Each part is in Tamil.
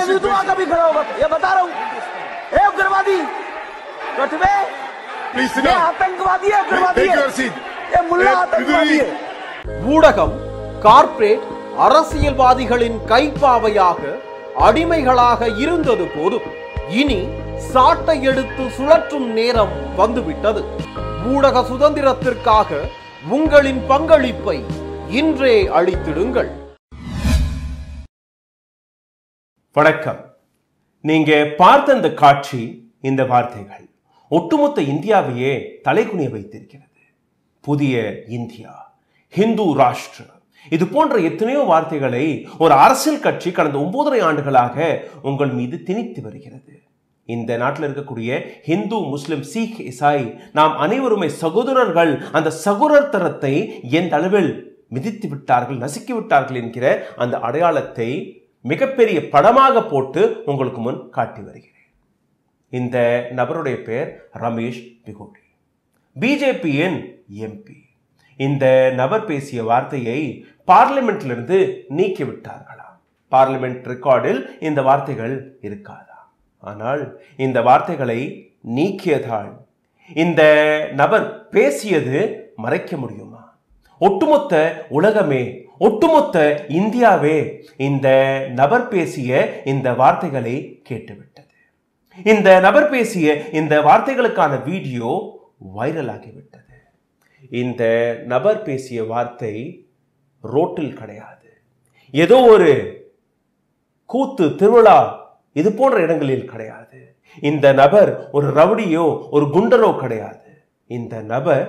नहीं दूंगा कभी खड़ा होगा ये बता रहा हूँ ए उग्रवादी कटवे Please sit ये down. आतंकवादी है उग्रवादी Take है your seat. ये मुल्ला ए, आतंकवादी विदुरी। है ஊடகம் கார்ப்பரேட் அரசியல்வாதிகளின் கைப்பாவையாக அடிமைகளாக இருந்தது போதும் இனி சாட்டை எடுத்து சுழற்றும் நேரம் வந்துவிட்டது ஊடக சுதந்திரத்திற்காக உங்களின் பங்களிப்பை இன்றே அளித்திடுங்கள் வணக்கம் நீங்க பார்த்த இந்த காட்சி இந்த வார்த்தைகள் ஒட்டுமொத்த இந்தியாவையே தலைகுனிய வைத்திருக்கிறது புதிய இந்தியா ஹிந்து ராஷ்டிர இது போன்ற எத்தனையோ வார்த்தைகளை ஒரு அரசியல் கட்சி கடந்த ஒன்பதரை ஆண்டுகளாக உங்கள் மீது திணித்து வருகிறது இந்த நாட்டில் இருக்கக்கூடிய ஹிந்து முஸ்லிம் சீக் இசாய் நாம் அனைவருமே சகோதரர்கள் அந்த சகோதரத்தரத்தை எந்த அளவில் மிதித்து விட்டார்கள் நசுக்கி விட்டார்கள் என்கிற அந்த அடையாளத்தை மிகப்பெரிய படமாக போட்டு உங்களுக்கு முன் காட்டி வருகிறேன் இந்த நபருடைய பெயர் ரமேஷ் பிகோடி பிஜேபியின் எம்பி இந்த நபர் பேசிய வார்த்தையை பார்லிமெண்ட்லிருந்து நீக்கி விட்டார்களாம் பார்லிமெண்ட் ரெக்கார்டில் இந்த வார்த்தைகள் இருக்காதா ஆனால் இந்த வார்த்தைகளை நீக்கியதால் இந்த நபர் பேசியது மறைக்க முடியுமா ஒட்டுமொத்த உலகமே ஒட்டுமொத்த இந்தியாவே இந்த நபர் பேசிய இந்த வார்த்தைகளை கேட்டுவிட்டது இந்த நபர் பேசிய இந்த வார்த்தைகளுக்கான வீடியோ வைரலாகிவிட்டது இந்த நபர் பேசிய வார்த்தை ரோட்டில் கிடையாது ஏதோ ஒரு கூத்து திருவிழா இது போன்ற இடங்களில் கிடையாது இந்த நபர் ஒரு ரவுடியோ ஒரு குண்டரோ கிடையாது இந்த நபர்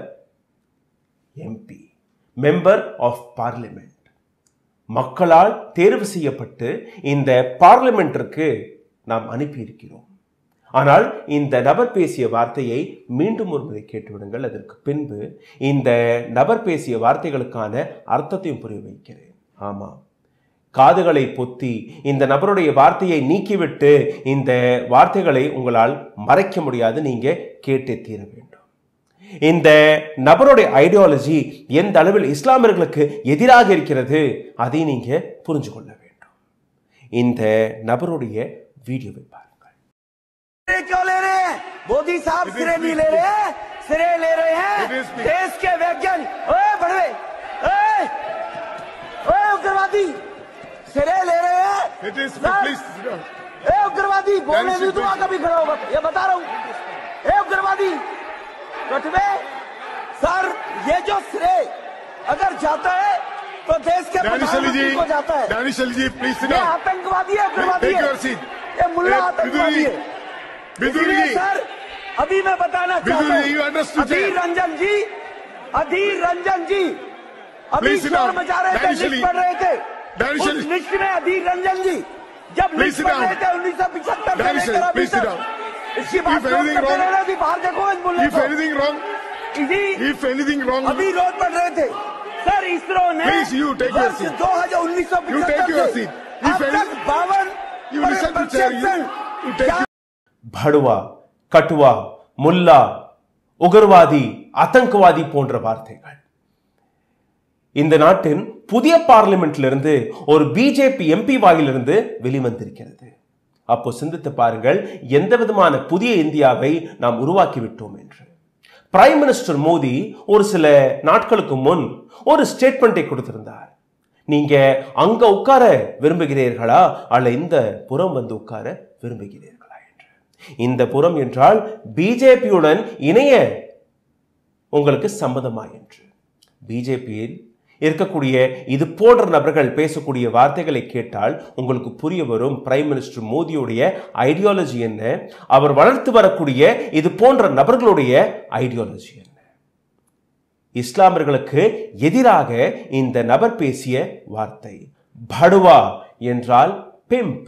எம்பி மெம்பர் ஆஃப் பார்லிமெண்ட் மக்களால் தேர்வு செய்யப்பட்டு இந்த பார்லிமெண்ட்டிற்கு நாம் அனுப்பியிருக்கிறோம் ஆனால் இந்த நபர் பேசிய வார்த்தையை மீண்டும் ஒரு முறை கேட்டுவிடுங்கள் அதற்கு பின்பு இந்த நபர் பேசிய வார்த்தைகளுக்கான அர்த்தத்தையும் புரிய வைக்கிறேன் ஆமாம் காதுகளை பொத்தி இந்த நபருடைய வார்த்தையை நீக்கிவிட்டு இந்த வார்த்தைகளை உங்களால் மறைக்க முடியாது நீங்க கேட்டே தீர வேண்டும் இந்த நபருடைய ஐடியாலஜி எந்த அளவில் இஸ்லாமியர்களுக்கு எதிராக இருக்கிறது அதை நீங்க புரிஞ்சு கொள்ள வேண்டும் இந்த நபருடைய வீடியோவை பாருங்கள் सिरे क्यों ले रहे हैं मोदी साहब It is सिरे नहीं speech, ले रहे हैं सिरे ले रहे It हैं is speech. देश के वैज्ञानिक ओए बड़वे ओए ओए उग्रवादी सिरे ले रहे हैं It is sir, please sit down. ए उग्रवादी बोलने Then नहीं she दूंगा please- कभी खड़ा होगा ये बता रहा हूँ ए उग्रवादी कटवे सर ये जो श्रेय अगर जाता है तो देश के Danish Ali प्रधानमंत्री ji, को जाता है Danish Ali ji, please sit ये down. आतंकवादी है उग्रवादी Take है your seat. ये मुल्ला ए, आतंकवादी विदुरी, है विदुरी इसलिए जी, सर अभी मैं बताना विदुरी चाहता जी, you हूँ understood अधीर that? रंजन जी अधीर रंजन जी अभी Please sit शोर down. मचा रहे थे Danish लिस्ट Ali. पढ़ रहे थे Danish उस Ali. लिस्ट में अधीर रंजन जी जब Please लिस्ट sit पढ़ down. रहे थे उन्नीस सौ पिछहत्तर से Danish लेकर Ali, अभी please sit तक down. इसकी If बात anything करते wrong- रहना थी बाहर देखो इस मुल्ले If को anything wrong, इसी if anything wrong, अभी रोज पढ़ रहे थे सर इसरो ने Please, you take your वर्ष seat. दो हजार उन्नीस सौ You take your पिछहत्तर seat. से If अब any- तक बावन you listen to chair, you, you take படுவா கட்டுவா Mullah உகர்வாதி அத்தங்கவாதி போன்ற வார்த்தைகள் இந்த நாட்டின் புதிய பார்லிமெண்ட்லிருந்து ஒரு பிஜேபி எம்பி வாயிலிருந்து வெளிவந்திருக்கிறது அப்போ சிந்தித்து பாருங்கள் எந்த விதமான புதிய இந்தியாவை நாம் உருவாக்கி விட்டோம் என்று பிரைம் மினிஸ்டர் மோடி ஒரு சில நாட்களுக்கு முன் ஒரு ஸ்டேட்மெண்ட்டை கொடுத்திருந்தார் நீங்க அங்க உட்கார விரும்புகிறீர்களா அல்ல இந்த புறம் வந்து உட்கார விரும்புகிறீர்களா என்று இந்த புறம் என்றால் பிஜேபியுடன் இணைய உங்களுக்கு சம்மதமா என்று பிஜேபியில் இருக்கக்கூடிய இது போன்ற நபர்கள் பேசக்கூடிய வார்த்தைகளை கேட்டால் உங்களுக்கு புரிய வரும் பிரைம் மினிஸ்டர் மோடியுடைய ஐடியாலஜி என்ன அவர் வளர்த்து வரக்கூடிய இது போன்ற நபர்களுடைய ஐடியாலஜி என்ன இஸ்லாமியர்களுக்கு எதிராக இந்த நபர் பேசிய வார்த்தை படுவா என்றால் பிம்ப்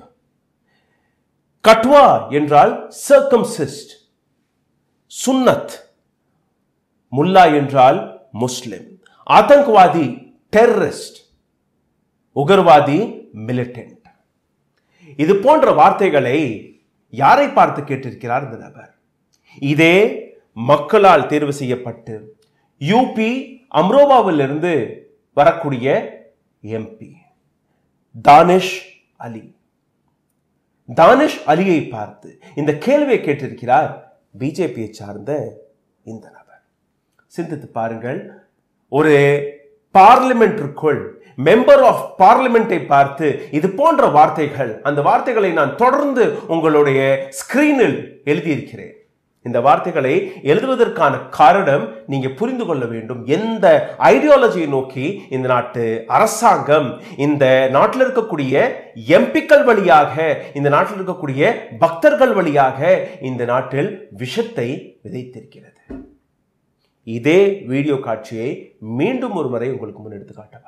கட்வா என்றால் சர்க்கம்சிஸ்ட் சுன்னத் முல்லா என்றால் முஸ்லிம் ஆதங்கவாதி டெரரிஸ்ட் உகர்வாதி மிலிட்டன்ட் இது போன்ற வார்த்தைகளை யாரை பார்த்து கேட்டிருக்கிறார் இந்த நபர் இதே மக்களால் தேர்வு செய்யப்பட்டு யூபி அம்ரோவாவிலிருந்து வரக்கூடிய எம்பி தானிஷ் அலி தானிஷ் அலியை பார்த்து இந்த கேள்வியை கேட்டிருக்கிறார் பிஜேபியை சார்ந்த இந்த நபர் சிந்தித்து பாருங்கள் ஒரு பார்லிமெண்ட்டிற்குள் மெம்பர் ஆஃப் பார்லிமெண்டை பார்த்து இது போன்ற வார்த்தைகள் அந்த வார்த்தைகளை நான் தொடர்ந்து உங்களுடைய ஸ்கிரீனில் எழுதியிருக்கிறேன் இந்த வார்த்தைகளை எழுதுவதற்கான காரணம் நீங்க புரிந்து கொள்ள வேண்டும் எந்த ஐடியாலஜியை நோக்கி இந்த நாட்டு அரசாங்கம் இந்த நாட்டில் இருக்கக்கூடிய எம்பிக்கள் வழியாக இந்த நாட்டில் இருக்கக்கூடிய பக்தர்கள் வழியாக இந்த நாட்டில் விஷத்தை விதைத்திருக்கிறது இதே வீடியோ காட்சியை மீண்டும் ஒரு முறை உங்களுக்கு முன்னெடுத்து காட்டவா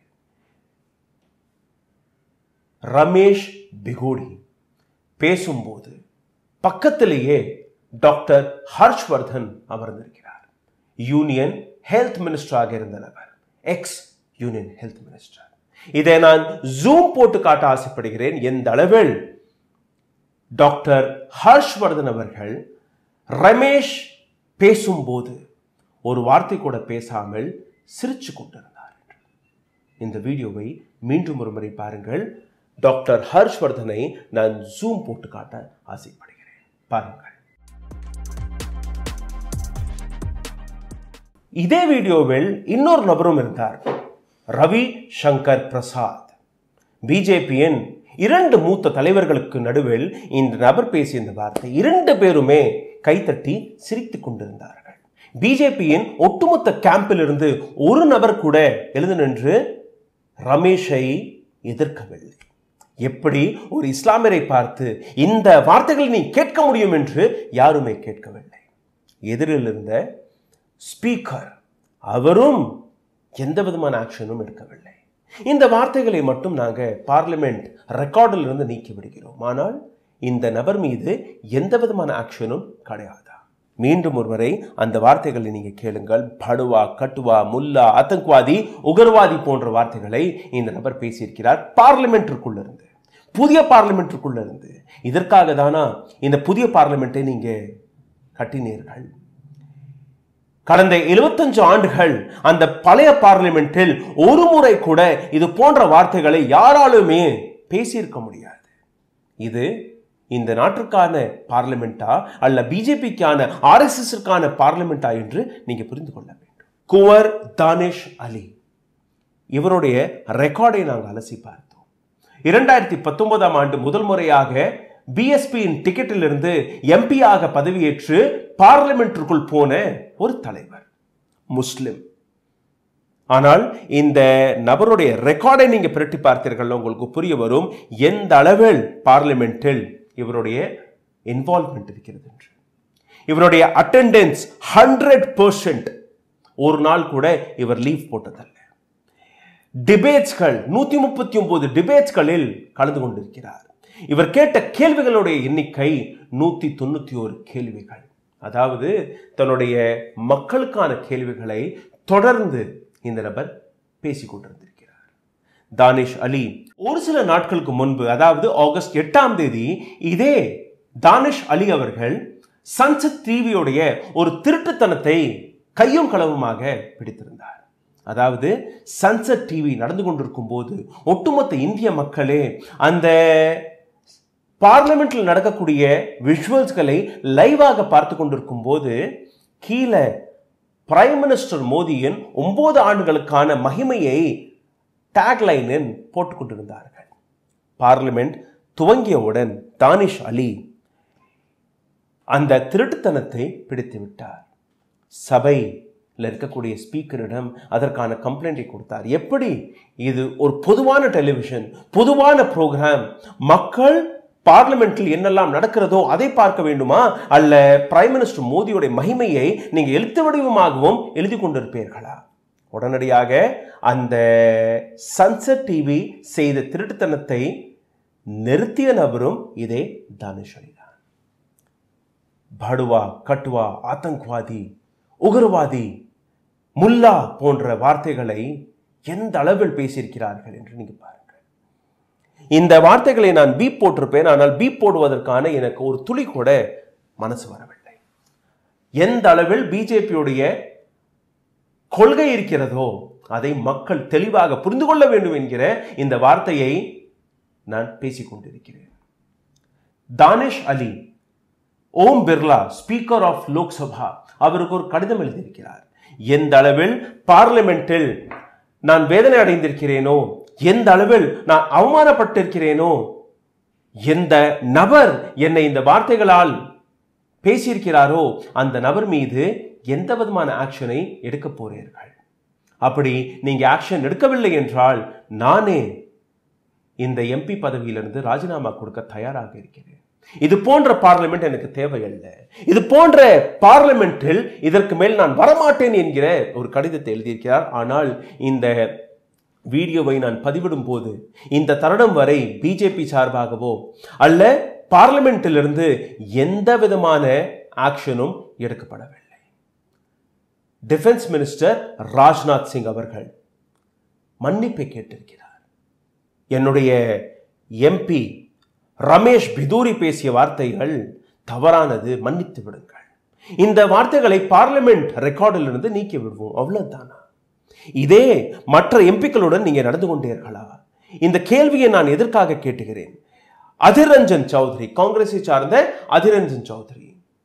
ரமேஷ் பிகோடி பேசும்போது பக்கத்திலேயே டாக்டர் ஹர்ஷ்வர்தன் அமர்ந்திருக்கிறார் யூனியன் ஹெல்த் மினிஸ்டராக இருந்த நபர் எக்ஸ் யூனியன் ஹெல்த் மினிஸ்டர் இதை நான் ஜூம் போட்டு காட்ட ஆசைப்படுகிறேன் எந்த அளவில் டாக்டர் ஹர்ஷ்வர்தன் அவர்கள் ரமேஷ் பேசும்போது ஒரு வார்த்தை கூட பேசாமல் சிரிச்சு கொண்டிருந்தார் இந்த வீடியோவை மீண்டும் ஒரு முறை பாருங்கள் டாக்டர் ஹர்ஷ்வர்தனை நான் ஜூம் போட்டு காட்ட ஆசைப்படுகிறேன் பாருங்கள் இதே வீடியோவில் இன்னொரு நபரும் இருந்தார் ரவி சங்கர் பிரசாத் பிஜேபியின் இரண்டு மூத்த தலைவர்களுக்கு நடுவில் இந்த நபர் பேசிய இந்த வார்த்தை இரண்டு பேருமே கைத்தட்டி சிரித்துக் கொண்டிருந்தார்கள் பிஜேபியின் ஒட்டுமொத்த கேம்பில் இருந்து ஒரு நபர் கூட எழுந்து நின்று ரமேஷை எதிர்க்கவில்லை எப்படி ஒரு இஸ்லாமியரை பார்த்து இந்த வார்த்தைகளை நீ கேட்க முடியும் என்று யாருமே கேட்கவில்லை எதிரில் இருந்த ஸ்பீக்கர் அவரும் எந்த விதமான ஆக்ஷனும் எடுக்கவில்லை இந்த வார்த்தைகளை மட்டும் நாங்கள் பார்லிமெண்ட் ரெக்கார்டில் இருந்து நீக்கி விடுகிறோம் ஆனால் இந்த நபர் மீது எந்த விதமான ஆக்ஷனும் கிடையாதா மீண்டும் ஒருவரை அந்த வார்த்தைகளை நீங்க கேளுங்கள் படுவா கட்டுவா முல்லா அத்தங்க்வாதி உகர்வாதி போன்ற வார்த்தைகளை இந்த நபர் பேசியிருக்கிறார் பார்லிமெண்ட்டுக்குள்ள இருந்து புதிய பார்லிமெண்ட்டுக்குள்ள இருந்து இதற்காக தானா இந்த புதிய பார்லிமெண்ட்டை நீங்க கட்டினீர்கள் கடந்த 75 ஆண்டுகள் அந்த பழைய பார்லிமெண்டில் ஒரு முறை கூட இது போன்ற வார்த்தைகளை யாராலுமே பேசியிருக்க முடியாது இது இந்த நாட்டிற்கான பார்லிமெண்டா அல்ல பிஜேபிக்கான ஆர்எஸ்எஸ்க்கான பார்லிமெண்டா என்று நீங்க புரிந்து கொள்ள வேண்டும் குவர் தானிஷ் அலி இவருடைய ரெக்கார்டை நாங்கள் அலசி பார்த்தோம் இரண்டாயிரத்தி பத்தொன்பதாம் ஆண்டு முதல் முறையாக பிஎஸ்பியின் டிக்கெட்டிலிருந்து எம்பியாக பதவியேற்று பார்லிமெண்ட்டிற்குள் போன ஒரு தலைவர் முஸ்லிம் ஆனால் இந்த நபருடைய ரெக்கார்டை நீங்க பிரட்டி பார்த்தீர்கள் உங்களுக்கு புரிய வரும் எந்த அளவில் பார்லிமெண்டில் இவருடைய இன்வால்வ்மெண்ட் இருக்கிறது என்று இவருடைய அட்டெண்டன்ஸ் ஹண்ட்ரட் பர்சன்ட் ஒரு நாள் கூட இவர் லீவ் போட்டதல்ல டிபேட்ஸ்கள் நூத்தி முப்பத்தி ஒன்பது டிபேட்ஸ்களில் கலந்து கொண்டிருக்கிறார் இவர் கேட்ட கேள்விகளுடைய எண்ணிக்கை நூத்தி தொண்ணூத்தி ஒரு கேள்விகள் அதாவது தன்னுடைய மக்களுக்கான கேள்விகளை தொடர்ந்து இந்த நபர் பேசிக் கொண்டிருந்திருக்கிறார் தானிஷ் அலி ஒரு சில நாட்களுக்கு முன்பு அதாவது ஆகஸ்ட் எட்டாம் தேதி இதே தானிஷ் அலி அவர்கள் சன்சத் டிவியுடைய ஒரு திருட்டுத்தனத்தை கையும் களவுமாக பிடித்திருந்தார் அதாவது சன்செட் டிவி நடந்து கொண்டிருக்கும் போது ஒட்டுமொத்த இந்திய மக்களே அந்த பார்லிமெண்ட்ல நடக்கக்கூடிய விஷுவல்ஸ்களை லைவாக பார்த்து கொண்டிருக்கும் போது கீழே பிரைம் மினிஸ்டர் மோடியின் ஒன்பது ஆண்டுகளுக்கான மகிமையை டேக்லைனில் போட்டுக் கொண்டிருந்தார்கள் பார்லிமெண்ட் துவங்கியவுடன் தானிஷ் அலி அந்த திருட்டுத்தனத்தை பிடித்து விட்டார் சபை இருக்கக்கூடிய ஸ்பீக்கரிடம் அதற்கான கம்ப்ளைண்டை கொடுத்தார் எப்படி இது ஒரு பொதுவான டெலிவிஷன் பொதுவான ப்ரோக்ராம் மக்கள் பார்லிமெண்டில் என்னெல்லாம் நடக்கிறதோ அதை பார்க்க வேண்டுமா அல்ல பிரைம் மினிஸ்டர் மோடியுடைய மகிமையை நீங்க எழுத்து வடிவமாகவும் எழுதி கொண்டிருப்பீர்களா உடனடியாக அந்த சன்செட் டிவி செய்த திருட்டுத்தனத்தை நிறுத்திய நபரும் இதே தானிஷ் அலி தான் படுவா கட்டுவா ஆத்தங்கவாதி உகர்வாதி முல்லா போன்ற வார்த்தைகளை எந்த அளவில் பேசியிருக்கிறார்கள் என்று நீங்க பாருங்கள் இந்த வார்த்தைகளை நான் பீப் போட்டிருப்பேன் ஆனால் பீப் போடுவதற்கான எனக்கு ஒரு துளி கூட மனசு வரவில்லை எந்த அளவில் பிஜேபியுடைய கொள்கை இருக்கிறதோ அதை மக்கள் தெளிவாக புரிந்து கொள்ள வேண்டும் என்கிற இந்த வார்த்தையை நான் பேசிக் கொண்டிருக்கிறேன் தானிஷ் அலி ஓம் பிர்லா ஸ்பீக்கர் ஆஃப் லோக்சபா அவருக்கு ஒரு கடிதம் எழுதியிருக்கிறார் எந்த அளவில் பார்லிமெண்டில் நான் வேதனை அடைந்திருக்கிறேனோ எந்த அளவில் நான் அவமானப்பட்டிருக்கிறேனோ எந்த நபர் என்னை இந்த வார்த்தைகளால் பேசியிருக்கிறாரோ அந்த நபர் மீது எந்த விதமான ஆக்ஷனை எடுக்க போறீர்கள் அப்படி நீங்க ஆக்ஷன் எடுக்கவில்லை என்றால் நானே இந்த எம்பி பதவியிலிருந்து ராஜினாமா கொடுக்க தயாராக இருக்கிறேன் இது போன்ற பார்லிமெண்ட் எனக்கு தேவையல்ல இது போன்ற பார்லிமெண்டில் இதற்கு மேல் நான் வரமாட்டேன் என்கிற ஒரு கடிதத்தை எழுதியிருக்கிறார் ஆனால் இந்த வீடியோவை நான் பதிவிடும் போது இந்த தருணம் வரை பிஜேபி சார்பாகவோ அல்ல பார்லிமெண்டிலிருந்து எந்த விதமான ஆக்ஷனும் எடுக்கப்படவில்லை டிஃபென்ஸ் மினிஸ்டர் ராஜ்நாத் சிங் அவர்கள் மன்னிப்பை கேட்டிருக்கிறார் என்னுடைய எம்பி ரமேஷ் பிதூரி பேசிய வார்த்தைகள் தவறானது மன்னித்து விடுங்கள் இந்த வார்த்தைகளை பார்லிமெண்ட் ரெக்கார்டில் இருந்து நீக்கி விடுவோம் அவ்வளவுதானா இதே மற்ற எம்பிக்களுடன் நீங்க நடந்து கொண்டீர்களா இந்த கேள்வியை நான் எதற்காக கேட்டுகிறேன் அதிர் ரஞ்சன் சௌத்ரி காங்கிரஸை சார்ந்த அதிர் ரஞ்சன் சௌத்ரி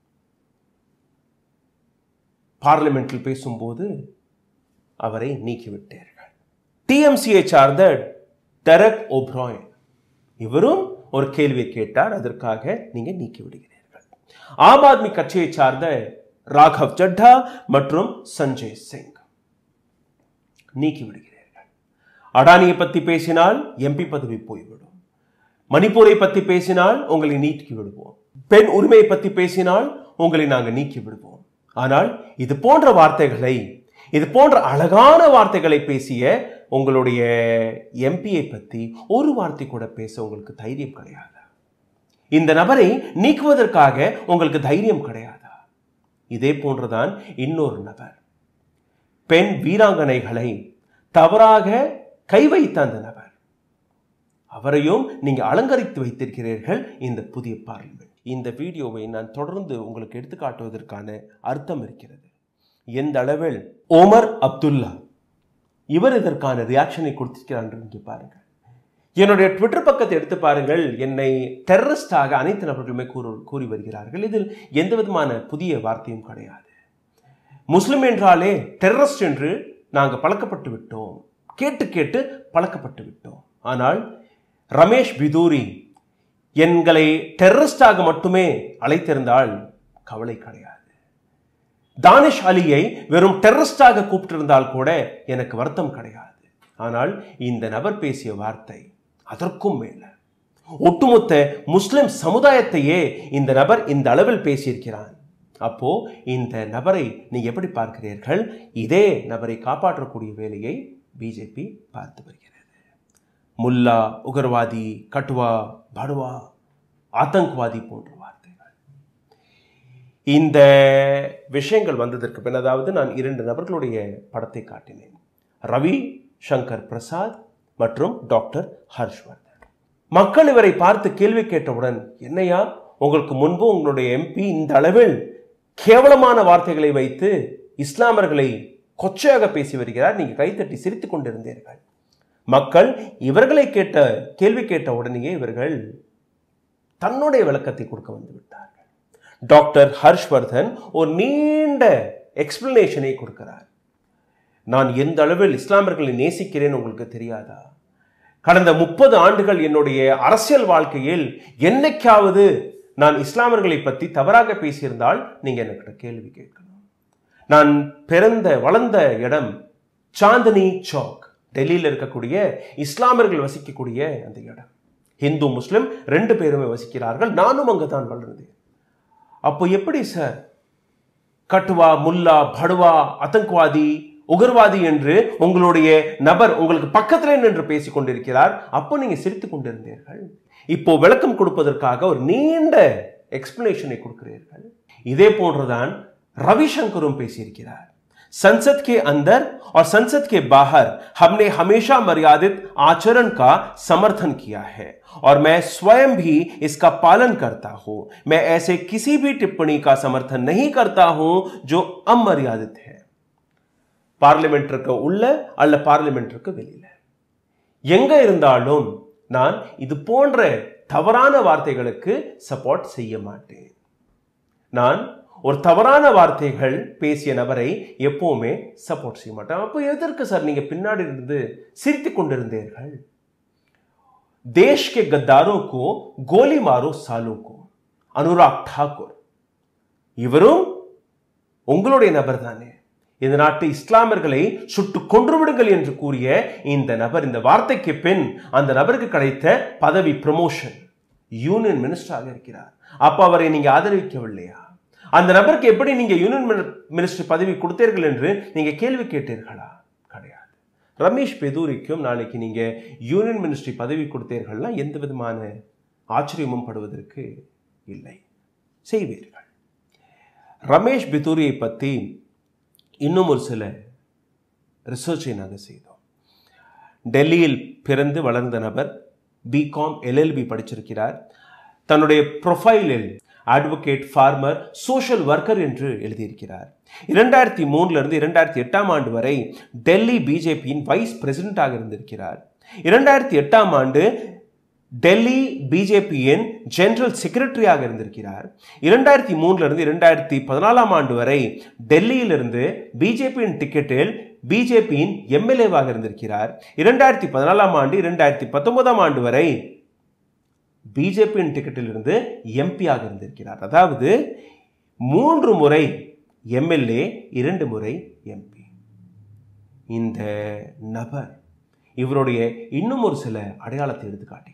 பார்லிமெண்டில் பேசும்போது அவரை நீக்கிவிட்டீர்கள் டிஎம்சியை சார்ந்த டெரக் ஓப்ராயன் இவரும் ஒரு கேள்வியை கேட்டார் அதற்காக நீங்க நீக்கி விடுகிறீர்கள் ஆம் ஆத்மி கட்சியை சார்ந்த ராகவ் சட்டா மற்றும் சஞ்சய் சிங் நீக்கி விடுகிறீர்கள் அடானியை பத்தி பேசினால் எம்பி பதவி போய்விடும் மணிப்பூரை பத்தி பேசினால் உங்களை நீக்கி விடுவோம் பெண் உரிமையை பத்தி பேசினால் உங்களை நாங்கள் நீக்கி விடுவோம் ஆனால் இது போன்ற வார்த்தைகளை இது போன்ற அழகான வார்த்தைகளை பேசிய உங்களுடைய எம்பியை பத்தி ஒரு வார்த்தை கூட பேச உங்களுக்கு தைரியம் கிடையாதா இந்த நபரை நீக்குவதற்காக உங்களுக்கு தைரியம் கிடையாதா இதே போன்றுதான் இன்னொரு நபர் பெண் வீராங்கனைகளை தவறாக கை வைத்த அந்த நபர் அவரையும் நீங்க அலங்கரித்து வைத்திருக்கிறீர்கள் இந்த புதிய பார்லிமெண்ட் இந்த வீடியோவை நான் தொடர்ந்து உங்களுக்கு எடுத்துக்காட்டுவதற்கான அர்த்தம் இருக்கிறது எந்த அளவில் ஓமர் அப்துல்லா இவர் இதற்கான ரியாக்ஷனை கொடுத்திருக்கிறார் என்று பாருங்கள் என்னுடைய ட்விட்டர் பக்கத்தை எடுத்து பாருங்கள் என்னை டெரரிஸ்டாக அனைத்து நபர்களுமே கூறு கூறி வருகிறார்கள் இதில் எந்த விதமான புதிய வார்த்தையும் கிடையாது முஸ்லிம் என்றாலே டெரரிஸ்ட் என்று நாங்கள் பழக்கப்பட்டு விட்டோம் கேட்டு கேட்டு பழக்கப்பட்டு விட்டோம் ஆனால் ரமேஷ் பிதூரி எங்களை டெரரிஸ்டாக மட்டுமே அழைத்திருந்தால் கவலை கிடையாது தானிஷ் அலியை வெறும் டெரரிஸ்டாக கூப்பிட்டிருந்தால் கூட எனக்கு வருத்தம் கிடையாது ஆனால் இந்த நபர் பேசிய வார்த்தை அதற்கும் மேல ஒட்டுமொத்த முஸ்லிம் சமுதாயத்தையே இந்த நபர் இந்த அளவில் பேசியிருக்கிறான் அப்போ இந்த நபரை நீங்க எப்படி பார்க்கிறீர்கள் இதே நபரை காப்பாற்றக்கூடிய வேலையை பிஜேபி பார்த்து வருகிறது முல்லா உகர்வாதி கட்டுவா படுவா ஆத்தங்கவாதி போன்ற வார்த்தைகள் இந்த விஷயங்கள் வந்ததற்கு பின் அதாவது நான் இரண்டு நபர்களுடைய படத்தை காட்டினேன் ரவி சங்கர் பிரசாத் மற்றும் டாக்டர் ஹர்ஷ்வர்தன் மக்கள் இவரை பார்த்து கேள்வி கேட்டவுடன் என்னையா உங்களுக்கு முன்பு உங்களுடைய எம்பி இந்த அளவில் கேவலமான வார்த்தைகளை வைத்து இஸ்லாமர்களை கொச்சையாக பேசி வருகிறார் நீங்க கைத்தட்டி சிரித்துக் கொண்டிருந்தீர்கள் மக்கள் இவர்களை கேட்ட கேள்வி கேட்ட உடனேயே இவர்கள் தன்னுடைய விளக்கத்தை கொடுக்க வந்து விட்டார்கள் டாக்டர் ஹர்ஷ்வர்தன் ஒரு நீண்ட எக்ஸ்பிளனேஷனை கொடுக்கிறார் நான் எந்த அளவில் இஸ்லாமியர்களை நேசிக்கிறேன் உங்களுக்கு தெரியாதா கடந்த முப்பது ஆண்டுகள் என்னுடைய அரசியல் வாழ்க்கையில் என்னைக்காவது நான் இஸ்லாமியர்களை பற்றி தவறாக பேசியிருந்தால் நீங்க என்கிட்ட கேள்வி கேட்கணும் நான் பிறந்த வளர்ந்த இடம் சாந்தினி சௌக் டெல்லியில் இருக்கக்கூடிய இஸ்லாமியர்கள் வசிக்கக்கூடிய அந்த இடம் இந்து முஸ்லிம் ரெண்டு பேருமே வசிக்கிறார்கள் நானும் அங்கே தான் வளர்ந்தேன் அப்போ எப்படி சார் கட்டுவா முல்லா படுவா அத்தங்கவாதி உகர்வாதி என்று உங்களுடைய நபர் உங்களுக்கு பக்கத்திலே நின்று பேசிக் கொண்டிருக்கிறார் அப்போ நீங்க சிரித்துக் கொண்டிருந்தீர்கள் இப்போ விளக்கம் கொடுப்பதற்காக ஒரு நீண்ட எக்ஸ்பிளனேஷனை கொடுக்கிறீர்கள் இதே போன்றுதான் रविशंकरों பேசியிருக்கிறார் संसद के अंदर और संसद के बाहर हमने हमेशा मर्यादित आचरण का समर्थन किया है और मैं स्वयं भी इसका पालन करता हूं मैं ऐसे किसी भी टिप्पणी का समर्थन नहीं करता हूं जो अमर्यादित है பார்லிமெண்ட்டிற்கு உள்ள அல்ல பார்லிமெண்ட்டிற்கு வெளியில எங்க இருந்தாலும் நான் இது போன்ற தவறான வார்த்தைகளுக்கு சப்போர்ட் செய்ய மாட்டேன் நான் ஒரு தவறான வார்த்தைகள் பேசிய நபரை எப்பவுமே சப்போர்ட் செய்ய மாட்டேன் அப்போ எதற்கு சார் நீங்க பின்னாடி இருந்து சிரித்துக் கொண்டிருந்தீர்கள் देश के गद्दारों को गोली मारो सालों को அனுராக் டாக்கூர் இவரும் உங்களுடைய நபர் தானே இந்த நாட்டு இஸ்லாமியர்களை சுட்டு கொன்று விடுங்கள் என்று கூறிய இந்த நபர் இந்த வார்த்தைக்கு பின் அந்த நபருக்கு கிடைத்த பதவி ப்ரமோஷன் யூனியன் மினிஸ்டராக இருக்கிறார் அப்ப அவரை நீங்க ஆதரிக்கவில்லையா அந்த நபருக்கு எப்படி நீங்க யூனியன் மினிஸ்டர் பதவி கொடுத்தீர்கள் என்று நீங்க கேள்வி கேட்டீர்களா கிடையாது ரமேஷ் பெதூரிக்கும் நாளைக்கு நீங்க யூனியன் மினிஸ்ட்ரி பதவி கொடுத்தீர்கள்னா எந்த விதமான ஆச்சரியமும் படுவதற்கு இல்லை செய்வீர்கள் ரமேஷ் பிதூரியை பற்றி இன்னும் ஒரு சில ரிசர்ச்சை நாங்கள் செய்தோம் டெல்லியில் பிறந்து வளர்ந்த நபர் பிகாம் எல்எல்பி படிச்சிருக்கிறார் தன்னுடைய ப்ரொஃபைலில் அட்வொகேட் ஃபார்மர் சோஷியல் ஒர்க்கர் என்று எழுதியிருக்கிறார் இரண்டாயிரத்தி மூணுல இருந்து இரண்டாயிரத்தி எட்டாம் ஆண்டு வரை டெல்லி பிஜேபியின் வைஸ் பிரசிடென்டாக இருந்திருக்கிறார் இரண்டாயிரத்தி எட்டாம் ஆண்டு டெல்லி பிஜேபியின் ஜெனரல் செக்ரட்டரியாக இருந்திருக்கிறார் இரண்டாயிரத்தி மூணுல இருந்து இரண்டாயிரத்தி பதினாலாம் ஆண்டு வரை டெல்லியிலிருந்து பிஜேபியின் டிக்கெட்டில் பிஜேபியின் எம்எல்ஏவாக இருந்திருக்கிறார் இரண்டாயிரத்தி பதினாலாம் ஆண்டு இரண்டாயிரத்தி பத்தொன்பதாம் ஆண்டு வரை பிஜேபியின் டிக்கெட்டில் இருந்து எம்பியாக இருந்திருக்கிறார் அதாவது மூன்று முறை எம்எல்ஏ இரண்டு முறை எம்பி இந்த நபர் இவருடைய இன்னும் ஒரு சில அடையாளத்தை எடுத்து காட்டுகிறேன்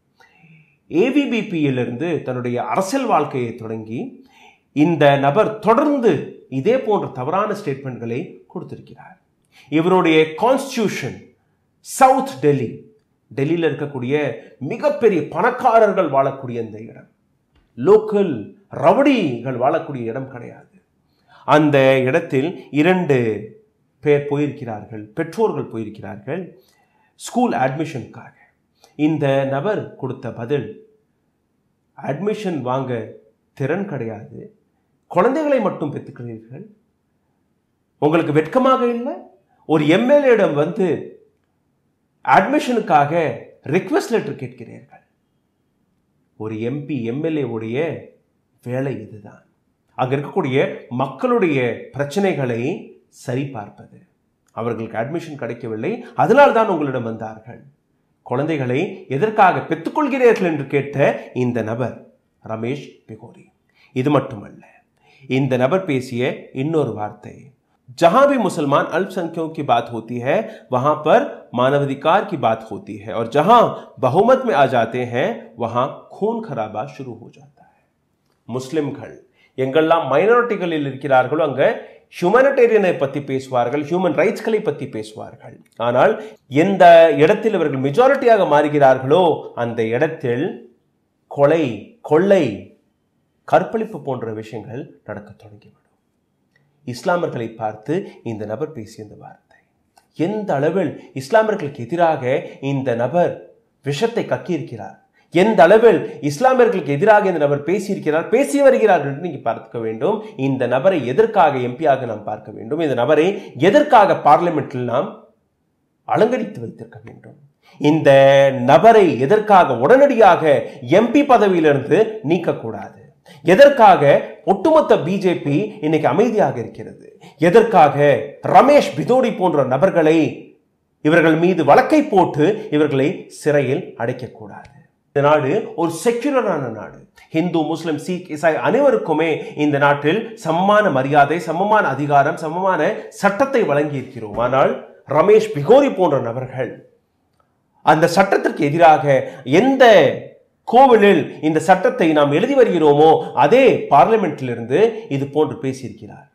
ஏபிபிபியிலிருந்து தன்னுடைய அரசியல் வாழ்க்கையை தொடங்கி இந்த நபர் தொடர்ந்து இதே போன்ற தவறான ஸ்டேட்மெண்ட்களை கொடுத்திருக்கிறார் இவருடைய கான்ஸ்டியூஷன் சவுத் டெல்லி டெல்லியில் இருக்கக்கூடிய மிகப்பெரிய பணக்காரர்கள் வாழக்கூடிய இந்த இடம் லோக்கல் ரவுடிகள் வாழக்கூடிய இடம் கிடையாது அந்த இடத்தில் இரண்டு பேர் போயிருக்கிறார்கள் பெற்றோர்கள் போயிருக்கிறார்கள் ஸ்கூல் அட்மிஷனுக்காக இந்த நபர் கொடுத்த பதில் அட்மிஷன் வாங்க திறன் கிடையாது குழந்தைகளை மட்டும் பெற்றுக்கிறீர்கள் உங்களுக்கு வெட்கமாக இல்லை ஒரு எம்எல்ஏடம் வந்து அட்மிஷனுக்காக ரிக்வெஸ்ட் லெட்டர் கேட்கிறீர்கள் ஒரு எம்பி எம்எல்ஏ உடைய வேலை இதுதான் அங்க இருக்கக்கூடிய மக்களுடைய பிரச்சனைகளை சரிபார்ப்பது அவர்களுக்கு அட்மிஷன் கிடைக்கவில்லை அதனால் தான் உங்களிடம் வந்தார்கள் குழந்தைகளை எதற்காக பெற்றுக்கொள்கிறீர்கள் என்று கேட்ட இந்த நபர் ரமேஷ் பிகோரி இது மட்டுமல்ல இந்த நபர் பேசிய இன்னொரு வார்த்தை जहां भी मुसलमान अल्पसंख्यकों की बात होती है वहां पर मानवाधिकार की बात होती है और जहां बहुमत में आ जाते हैं वहां खून खराबा शुरू हो जाता है முஸ்லிம்கள் எங்கெல்லாம் மைனாரிட்டிகளில் இருக்கிறார்களோ அங்க ஹியூமனிடேரியனை பத்தி பேசுவார்கள் ஹியூமன் ரைட்ஸ்களை பத்தி பேசுவார்கள் ஆனால் எந்த இடத்தில் இவர்கள் மெஜாரிட்டியாக மாறுகிறார்களோ அந்த இடத்தில் கொலை கொள்ளை கற்பழிப்பு போன்ற விஷயங்கள் நடக்க தொடங்கிவிடும் இஸ்லாமர்களை பார்த்து இந்த நபர் பேசிய இந்த வார்த்தை எந்த அளவில் இஸ்லாமியர்களுக்கு எதிராக இந்த நபர் விஷத்தை கக்கியிருக்கிறார் எந்த அளவில் இஸ்லாமியர்களுக்கு எதிராக இந்த நபர் பேசியிருக்கிறார் பேசி வருகிறார் என்று நீங்க பார்க்க வேண்டும் இந்த நபரை எதற்காக எம்பியாக நாம் பார்க்க வேண்டும் இந்த நபரை எதற்காக பார்லிமெண்டில் நாம் அலங்கரித்து வைத்திருக்க வேண்டும் இந்த நபரை எதற்காக உடனடியாக எம்பி பதவியிலிருந்து நீக்கக்கூடாது எதற்காக ஒட்டுமொத்த பிஜேபி இன்னைக்கு அமைதியாக இருக்கிறது எதற்காக ரமேஷ் பிதோடி போன்ற நபர்களை இவர்கள் மீது வழக்கை போட்டு இவர்களை சிறையில் அடைக்கக்கூடாது இந்த நாடு ஒரு செக்யுலரான நாடு ஹிந்து முஸ்லிம் சீக் இசாய் அனைவருக்குமே இந்த நாட்டில் சமமான மரியாதை சமமான அதிகாரம் சமமான சட்டத்தை வழங்கி இருக்கிறோம் ஆனால் ரமேஷ் பிகோரி போன்ற நபர்கள் அந்த சட்டத்திற்கு எதிராக எந்த கோவிலில் இந்த சட்டத்தை நாம் எழுதி வருகிறோமோ அதே பார்லிமெண்டிலிருந்து இது போன்று பேசியிருக்கிறார்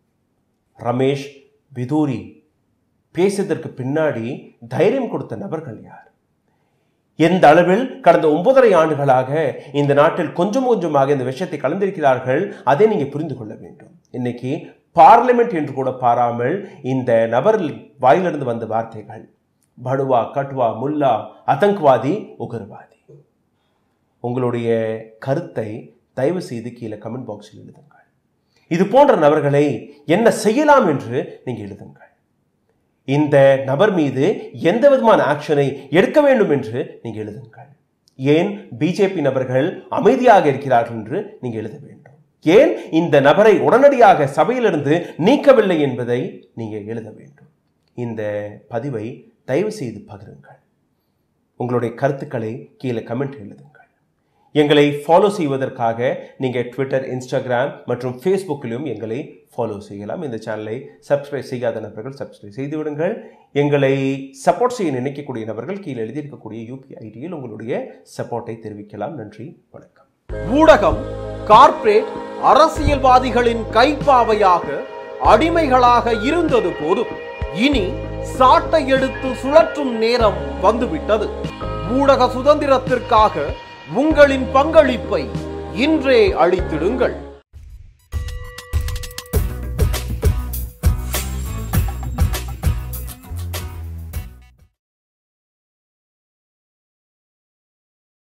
ரமேஷ் பிதூரி பேசியதற்கு பின்னாடி தைரியம் கொடுத்த நபர்கள் யார் எந்த அளவில் கடந்த ஒன்பதரை ஆண்டுகளாக இந்த நாட்டில் கொஞ்சம் கொஞ்சமாக இந்த விஷயத்தை கலந்திருக்கிறார்கள் அதை நீங்க புரிந்து கொள்ள வேண்டும் இன்னைக்கு பார்லிமெண்ட் என்று கூட பாராமல் இந்த நபர் வாயிலிருந்து வந்த வார்த்தைகள் படுவா கட்வா முல்லா அதங்க்வாதி உகர்வாதி உங்களுடைய கருத்தை தயவு செய்து கீழே கமெண்ட் பாக்ஸில் எழுதுங்கள் இது போன்ற நபர்களை என்ன செய்யலாம் என்று நீங்க எழுதுங்கள் இந்த நபர் மீது எந்த விதமான ஆக்ஷனை எடுக்க வேண்டும் என்று நீங்க எழுதுங்கள் ஏன் பிஜேபி நபர்கள் அமைதியாக இருக்கிறார்கள் என்று நீங்க எழுத வேண்டும் ஏன் இந்த நபரை உடனடியாக சபையிலிருந்து நீக்கவில்லை என்பதை நீங்க எழுத வேண்டும் இந்த பதிவை தயவு செய்து பகிருங்கள் உங்களுடைய கருத்துக்களை கீழே கமெண்ட் எழுதுங்கள் எங்களை ஃபாலோ செய்வதற்காக நீங்கள் ட்விட்டர் இன்ஸ்டாகிராம் மற்றும் ஃபேஸ்புக்கிலும் எங்களை ஃபாலோ செய்யலாம் இந்த சேனலை சப்ஸ்கிரைப் செய்யாத நபர்கள் சப்ஸ்கிரைப் செய்து விடுங்கள் எங்களை சப்போர்ட் செய்ய நினைக்கக்கூடிய நபர்கள் கீழே எழுதியிருக்கக்கூடிய யூபி ஐடியில் உங்களுடைய சப்போர்ட்டை தெரிவிக்கலாம் நன்றி வணக்கம் ஊடகம் கார்ப்பரேட் அரசியல்வாதிகளின் கைப்பாவையாக அடிமைகளாக இருந்தது போதும் இனி சாட்டை எடுத்து சுழற்றும் நேரம் வந்துவிட்டது ஊடக சுதந்திரத்திற்காக உங்களின் பங்களிப்பை இன்றே அளித்திடுங்கள்